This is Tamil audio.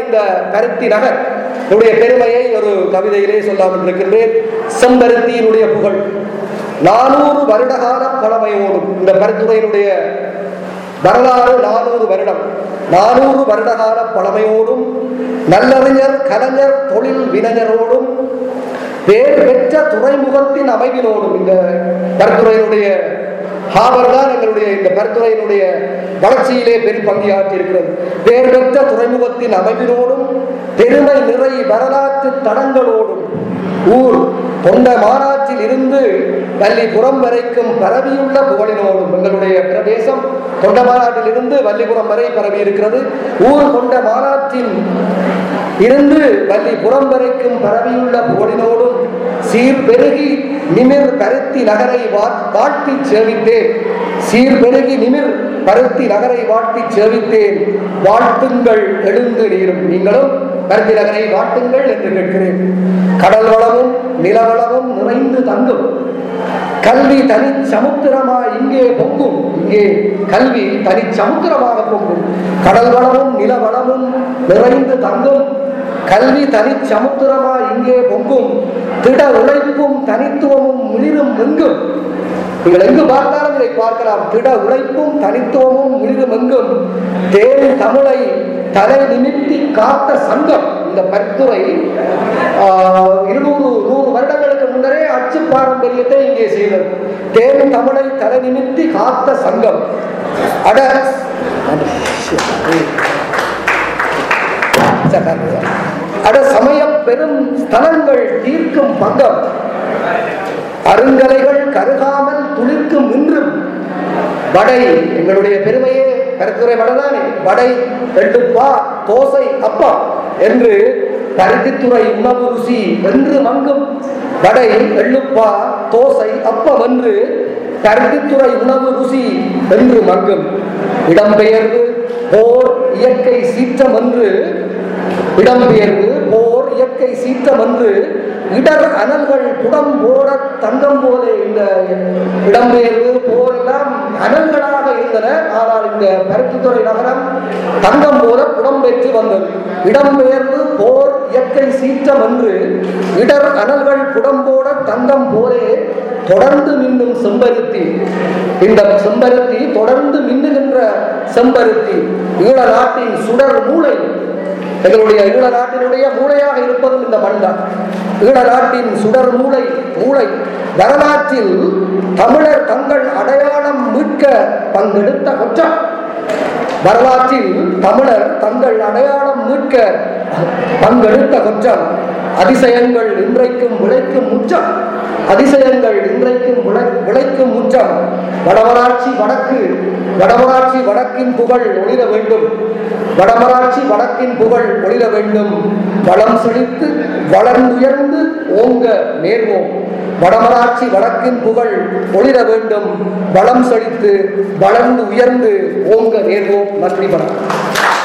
இந்த பருத்தி நகர் என்னுடைய பெருமையை ஒரு கவிதையிலே சொல்லாமல் இருக்கின்றேன் செம்பருத்தியினுடைய புகழ் நானூறு வருடகால பழமையோடும் இந்த பருத்துறையினுடைய வரலாறு நானூறு வருடம் நானூறு வருடகால பழமையோடும் நல்லறிஞர் கலைஞர் தொழில் வினைஞரோடும் பேர் பெற்ற துறைமுகத்தின் அமைவினோடும் இந்த பருத்துறையினுடைய ஹாபர் தான் எங்களுடைய இந்த பருத்துறையினுடைய வளர்ச்சியிலே பெரும் பங்கியாற்றி இருக்கிறது பேர் பெற்ற துறைமுகத்தின் அமைவினோடும் பெருமை நிறை வரலாற்று தடங்களோடும் ஊர் தொண்ட மாநாட்டில் இருந்து வள்ளிபுரம் வரைக்கும் பரவியுள்ள புகழினோடும் எங்களுடைய பிரதேசம் தொண்ட மாநாட்டில் இருந்து வள்ளிபுரம் வரை பரவி இருக்கிறது ஊர் கொண்ட மாநாட்டின் இருந்து வள்ளிபுரம் வரைக்கும் பரவியுள்ள புகழினோடும் சீர் பெருகி நிமிர் பருத்தி நகரை வா- வாழ்த்தி சேவித்தேன் சீர் பெருகி நிமிர் பருத்தி நகரை வாழ்த்தி சேவித்தேன் வாழ்த்துங்கள் எழுந்து நீரும் நீங்களும் பருத்தி நகரை வாழ்த்துங்கள் என்று கேட்கிறேன் கடல் வளமும் நிலவளமும் நிறைந்து தங்கும் கல்வி தனி சமுத்திரமா இங்கே பொங்கும் இங்கே கல்வி தனி சமுத்திரமாக பொங்கும் கடல் வளமும் நில வளமும் நிறைந்து தங்கும் கல்வி தனி சமுத்திரமா இங்கே பொங்கும் திட உழைப்பும் தனித்துவமும் மிளிரும் எங்கும் நீங்கள் எங்கு பார்த்தாலும் இதை பார்க்கலாம் திட உழைப்பும் தனித்துவமும் மிளிரும் எங்கும் தேன் தமிழை தலை நிமித்தி காத்த சங்கம் இந்த பரிந்துரை ஆஹ், இருநூறு நூறு வருடங்களுக்கு முன்னரே அச்சு பாரம்பரியத்தை இங்கே செய்தது தேன் தமிழை தலை நிமித்தி காத்த சங்கம் அட அட சமய பெரும் ஸ்தலங்கள் தீர்க்கும் பங்கம் அருங்கலைகள் கருகாமல் துளிர்க்கும் இன்றும் வடை எங்களுடைய பெருமையே கருத்துரை வடதானே வடை எட்டுப்பா தோசை அப்பா என்று பருத்தித்துறை உணவு ருசி என்று மங்கும் வடை எள்ளுப்பா தோசை அப்பம் என்று பருத்தித்துறை உணவு ருசி என்று மங்கும் இடம்பெயர்வு போர் இயற்கை சீற்றம் என்று இடம்பெயர்வு போர் இயற்கை சீற்றம் என்று இடர் அனல்கள் புடம் போட தங்கம் போல இந்த இடம்பெயர்வு போர் எல்லாம் அனல்களாக இருந்தன ஆனால் இந்த பருத்தித்துறை நகரம் தங்கம் போல புடம் பெற்று வந்தது இடம்பெயர்வு போர் இயற்கை சீற்றம் என்று இடர் அனல்கள் புடம் போட தங்கம் போலே தொடர்ந்து மின்னும் செம்பருத்தி இந்த செம்பருத்தி தொடர்ந்து மின்னுகின்ற செம்பருத்தி ஈழ நாட்டின் சுடர் மூளை எங்களுடைய ஈழ நாட்டினுடைய மூளையாக இருப்பதும் இந்த மண் தான் ஈழ நாட்டின் சுடர் மூளை மூளை வரலாற்றில் தமிழர் தங்கள் அடையாளம் மீட்க பங்கெடுத்த கொற்றம் வரலாற்றில் தமிழர் தங்கள் அடையாளம் மீட்க பங்கெடுத்த கொற்றம் அதிசயங்கள் இன்றைக்கும் விளைக்கும் முற்றம் அதிசயங்கள் இன்றைக்கும் விளை- விளைக்கும் முற்றம் வடமராட்சி வடக்கு வடமராட்சி வடக்கின் புகழ் ஒளிர வேண்டும் வடமராட்சி வடக்கின் புகழ் ஒளிர வேண்டும் வளம் செழித்து வளர்ந்துயர்ந்து ஓங்க நேர்வோம் வடமராட்சி வடக்கின் புகழ் ஒளிர வேண்டும் வளம் செழித்து வளர்ந்து உயர்ந்து ஓங்க நேர்வோம் நன்றி வணக்கம்